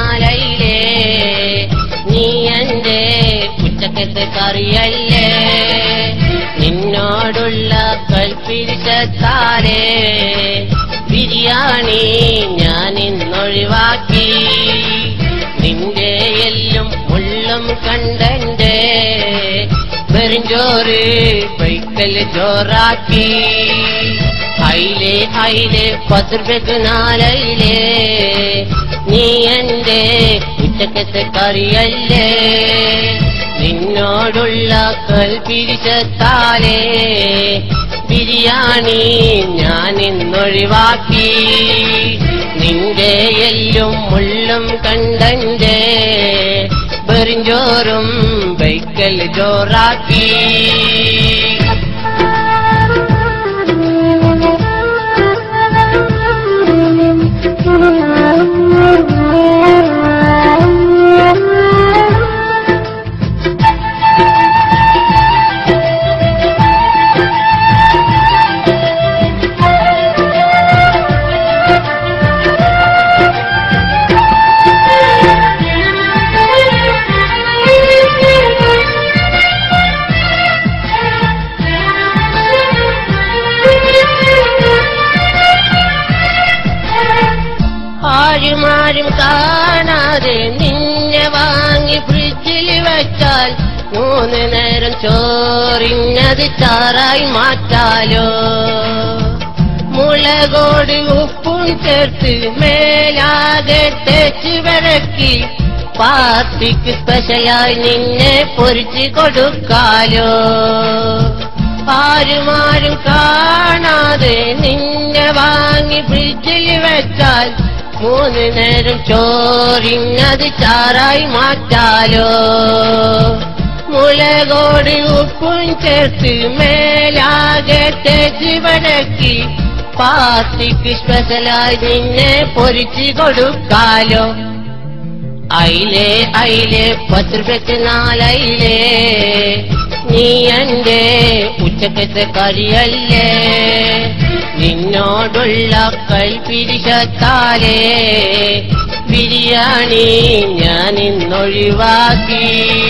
നാലയിലേ നീ എന്റെ ഉച്ചക്കത്തെ കറിയല്ലേ നിന്നോടുള്ള കൽപ്പിരിച്ചത്താലേ ബിരിയാണി ഞാൻ ഇന്നൊഴിവാക്കി നിന്റെ എല്ലും മുള്ളും കണ്ടെന്റെ വെറിഞ്ചോറ് പൈക്കൽ ചോറാക്കി അയിലെ അയിലെ പത്ത് രൂപയ്ക്ക് നാലയിലേ നീ എന്റെ ഉച്ചക്കത്തെ കറിയല്ലേ നിന്നോടുള്ള കൽപ്പിരിച്ചത്താലേ ബിരിയാണി ഞാൻ ഇന്നൊഴിവാക്കി നിന്റെ എല്ലും മുള്ളും കണ്ടന്റെ വെറിഞ്ചോറും ബൈക്കൽ ചോറാക്കി ആരുമാരും കാണാതെ നിന്നെ വാങ്ങി ഫ്രിഡ്ജിൽ വെച്ചാൽ മൂന്ന് നേരം ചോറിഞ്ഞത് ചാറായി മാറ്റാലോ മുളകോട് ഉപ്പും ചേർത്ത് മേലാകെ തേച്ച് വിളക്കി പാർട്ടിക്ക് സ്പെഷ്യലായി നിന്നെ പൊരിച്ച് കൊടുക്കാലോ ആരുമാരും കാണാതെ നിന്നെ വാങ്ങി ഫ്രിഡ്ജിൽ വെച്ചാൽ മൂന്ന് നേരം ചോറിഞ്ഞത് ചാറായി മാറ്റാലോ മുളകോട് ഉപ്പും ചേർത്ത് മേലാകെ തേച്ച് വടക്കി പാർട്ടിക്ക് സ്പെഷ്യലായി നിന്നെ പൊരിച്ച് കൊടുക്കാലോ അയിലേ അയിലേ പത്ത് രൂപയ്ക്ക് നാലയിലേ നീ എന്റെ ഉച്ചക്കത്തെ കരിയല്ലേ നിന്നോടുള്ള കൽപ്പിരിശത്താലേ ബിരിയാണി ഞാൻ ഇന്നൊഴിവാക്കി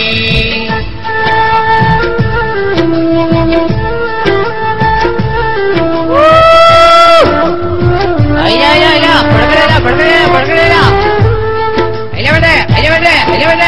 അയ്യ അയ്യ അയ്യ പടക്കലല്ല പടക്കലല്ല പടക്കലല്ല അതിലെ വേണ്ടേ അതിലെ വേണ്ടേ അതിലെ വേണ്ടേ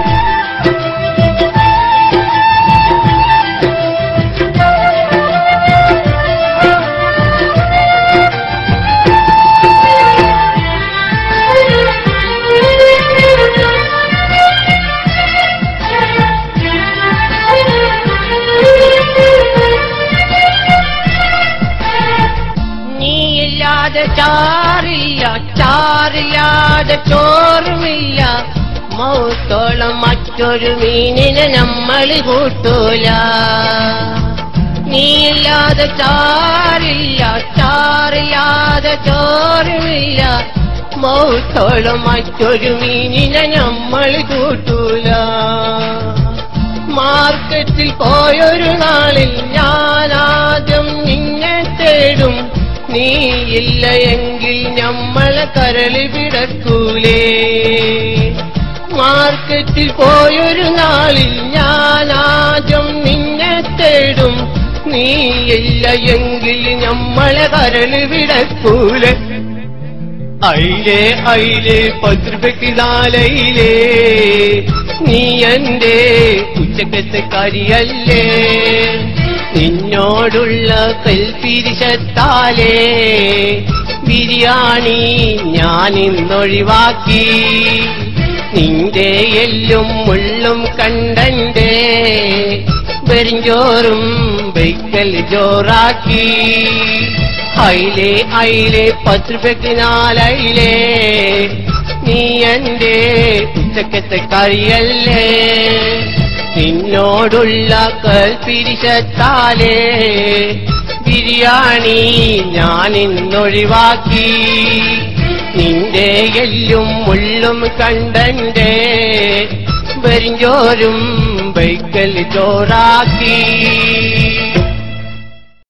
നീയില്ലാതെ ചാറില്ല ചാറില്ലാതെ ചോറുമില്ല മൗത്തോളം മറ്റൊരു മീനിനെ നമ്മൾ കൂട്ടൂല നീയില്ലാതെ ചാറില്ല ചാറില്ലാതെ ചോറുമില്ല മൗത്തോളം മറ്റൊരു മീനിനെ നമ്മൾ കൂട്ടൂല മാർക്കറ്റിൽ പോയൊരു നാളിൽ ഞാൻ ആദ്യം നിന്നെ തേടും നീയില്ല എങ്കിൽ നമ്മളെ കരളി പിടക്കൂലേ മാർക്കറ്റിൽ പോയൊരു നാളിൽ ഞാൻ ആദ്യം നിന്നെ തേടും നീയില്ല എങ്കിൽ നമ്മളെ കരളി പിടക്കൂലേ അയിലേ അയിലേ പത്രുപയ്ക്ക് നാലയിലേ നീ എന്റെ ഉച്ചക്കത്തെ കരിയല്ലേ നിന്നോടുള്ള കൽപ്പിരിശത്താലേ ബിരിയാണി ഞാൻ ഇന്നൊഴിവാക്കി നിന്റെ എല്ലും മുള്ളും കണ്ടന്റെ വെറിഞ്ചോറും ബൈക്കൽ ജോറാക്കി അയിലേ അയിലേ പത്ത് രൂപയ്ക്ക് നാലയിലേ നീ എന്റെ ഉച്ചക്കത്തെ കരിയല്ലേ നിന്നോടുള്ള കൽപ്പിരിശത്താലേ ബിരിയാണി ഞാൻ ഇന്നൊഴിവാക്കി നിന്റെ എല്ലും മുള്ളും കണ്ടന്റെ വെറിഞ്ചോരും ബൈക്കൽ ചോറാക്കി